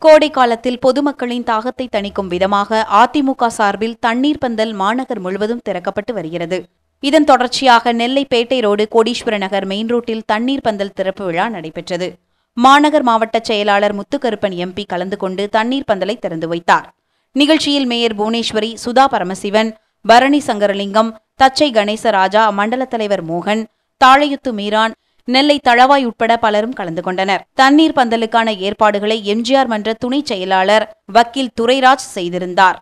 கோடை காலத்தில் பொதுமக்களின் தாகத்தை தணிக்கும் விதமாக அதிமுக சார்பில் தண்ணீர் பந்தல் மாநகர் முழுவதும் திறக்கப்பட்டு வருகிறது இதன் தொடர்ச்சியாக நெல்லை பேட்டை ரோடு கோடீஸ்வர நகர் மெயின் ரோட்டில் தண்ணீர் பந்தல் திறப்பு விழா நடைபெற்றது மாநகர் மாவட்ட செயலாளர் முத்துக்கருப்பன் எம்பி கலந்து கொண்டு தண்ணீர் பந்தலை திறந்து வைத்தார் நிகழ்ச்சியில் மேயர் புவனேஸ்வரி சுதா பரமசிவன் பரணி சங்கரலிங்கம் தச்சை கணேசராஜா மண்டல தலைவர் மோகன் தாழையுத்து மீரான் நெல்லை தளவாய் உட்பட பலரும் கலந்து கொண்டனர் தண்ணீர் பந்தலுக்கான ஏற்பாடுகளை எம்ஜிஆர் மன்ற துணை செயலாளர் வக்கீல் துரைராஜ் செய்திருந்தார்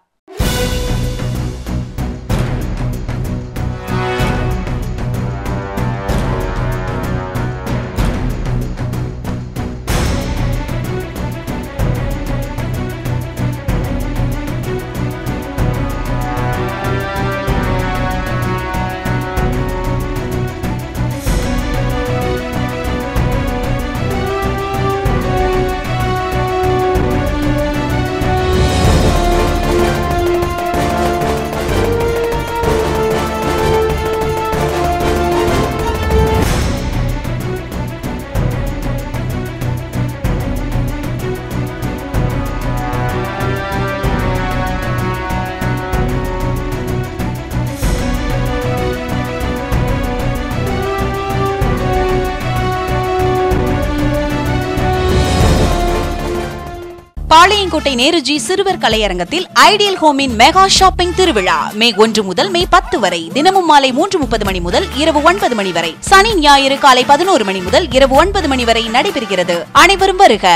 பாளையங்கோட்டை நேருஜி சிறுவர் கலையரங்கத்தில் ஐடியல் ஹோமின் மெகா ஷாப்பிங் திருவிழா மே ஒன்று முதல் மே பத்து வரை தினமும் மாலை மூன்று முப்பது மணி முதல் இரவு ஒன்பது மணி வரை சனி ஞாயிறு காலை பதினோரு மணி முதல் இரவு ஒன்பது மணி வரை நடைபெறுகிறது அனைவரும் வருக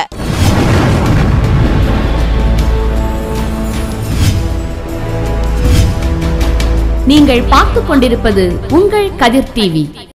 நீங்கள் பார்த்துக் கொண்டிருப்பது உங்கள் கதிர் டிவி